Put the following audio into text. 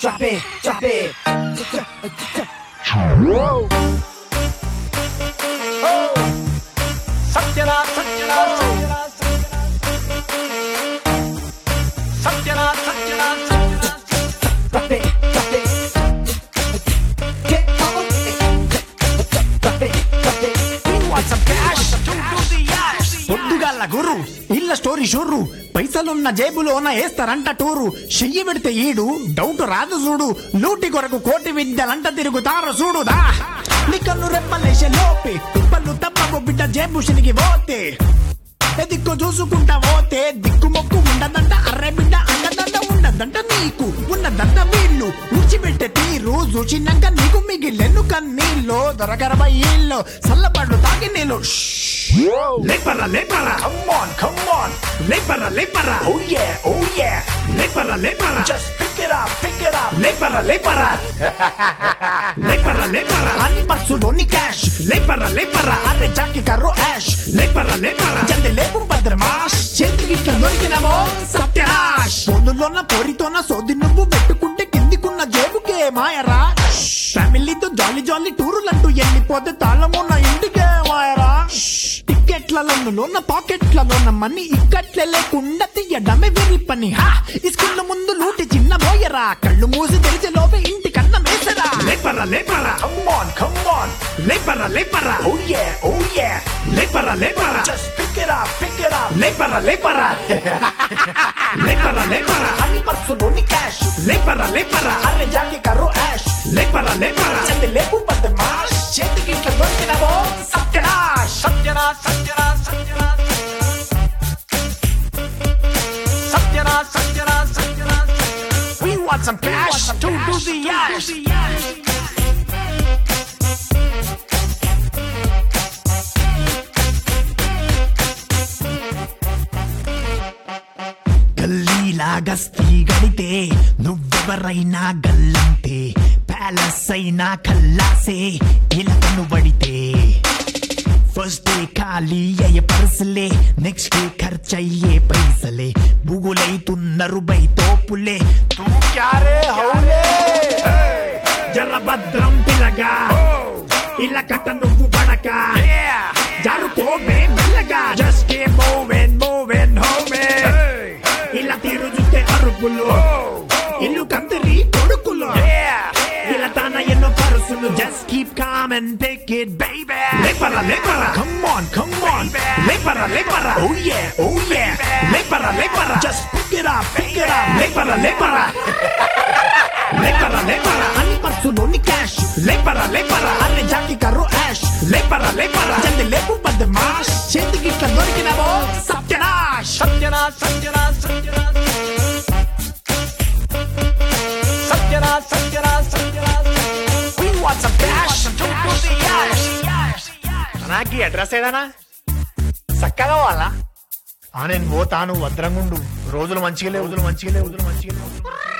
drop it, drop it. Satyanath సత్యనాథ్ సత్యనాథ్ Satyanath Drop it, drop it. Get on it. Drop it, drop it. We want some cash to do the yash. పొద్దుగాల గుర్రు ఇళ్ళ story షుర్రు పైసలున్న జేబులోన వేస్తారంట tour చెయ్యి పెడితే ఈడు doubt రాదు చూడు లూటి కొరకు కోటి విద్యలంట తిరుగుతారు చూడుదా నికన్ను రెప్పలేసే లోపే పళ్ళు తప్పకు బిడ్డ జేబు శనికి పోతే ఎదిక్కు చూసుకుంటా పోతే దిక్కు మొక్కు ఉండదంట అర్రె బిడ్డ అండదండ ఉండదంట నీకు ఉన్నదంట వీళ్ళు విడిచిపెట్టే తీరు చూచినాక నీకు మిగిలెన్ను కన్నీళ్ళు దొరకరబై ఇల్లు చల్లబడు తాగి నీళ్ళు లేపరా లేపరా Come on, come on. లేపరా లేపరా Oh yeah, oh yeah. లేపరా లేపరా Just pick it up, pick it up. లేపరా లేపరా లేపరా లేపరా అని పర్సులోని క్యాష్ లేపరా లేపరా అరే జాకి కర్రో యాష్ లేపరా లేపరా జల్ది లేపు భద్రమాష్ చేతికి ఇట్లా దొరికినవో సత్యనాష్ పొందులోన పొరితోన సోది నువ్వు పెట్టుకుంటే కిందికున్న జేబుకే మాయరా ఫ్యామిలీతో జాలీ జాలీ టూరులంటూ వెళ్ళిపోతే తాళమున్న ఇంటికే మాయరా టికెట్లలోన పాకెట్లలోన మనీ ఇక్కట్లే లేకుండా తీయడమే వెర్రి పని హా ఇస్కూల్ ముందు లూటి చిన్న బోయరా కళ్ళు మూసి తెరిచే లోపే ఇంటి కన్న మేసరా లేపరా లేపరా Come on, come on. లేపరా లేపరా Oh yeah, oh yeah. లేపరా లేపరా Just pick it up, pick it up. లేపరా లేపరా లేపరా లేపరా అని పర్సులోని క్యాష్ లేపరా లేపరా అరే జాకి కర్రో యాష్ లేపరా లేపరా చెంది లేపు బద్దమాష్ చేతికి ఇట్లా దొరికినవో సత్యనాష్ సత్యనాథ్ సత్యనాథ్ సత్యనాథ్ సత్యనాథ్ సత్యనాథ్ సత్యనాథ్ We want some cash to do the yash. గల్లీలా గస్తీ గడితే నువ్వెవరైనా గల్లంతే ప్యాలెస్ అయినా కల్లాసే ఇలకను పడితే ఫస్ట్ డే ఖాళీ అయ్యే పర్సులే నెక్స్ట్ డే ఖర్చయ్యే పైసలే బుగులైతున్నారు బై తోపులే తూ క్యారే హౌలే జర భద్రం పిల్లగా ఇలా కట్ట నువ్వు పడక జారుకోవే మెల్లగా జస్ట్ కే మూవెన్ మూవెన్ హోమే ఇలా తీరు చూస్తే అరుపులు ఇల్లు కందిరి కొడుకులు ఇలా తన ఎన్నో పరుసులు just keep calm and take it baby లేపరా లేపరా కమ్ ఆన్ కమ్ ఆన్ లేపరా లేపరా ఓ యే ఓ యే లేపరా లేపరా just pick it up pick it up లేపరా లేపరా లేపరా లేపరా అని పర్సులోని క్యాష్ లేపరా లేపరా అరే జాకి కర్రో యాష్ లేపరా లేపరా జల్ది లేపు బద్దమాష్ చేతికి ఇట్లా దొరికినవో సత్యనాష్ సత్యనాథ్ సత్యనాథ్ సత్యనాథ్ సత్యనాథ్ సత్యనాథ్ సత్యనాథ్ We want some cash to do the yash. నాకు అడ్రస్ ఏదనా చక్కగా వాళ్ళ ఆ నేను పోతాను భద్రంగుండు రోజులు మంచిగా లేవు రోజులు మంచిగా లేవు రోజులు మంచిగా లేవు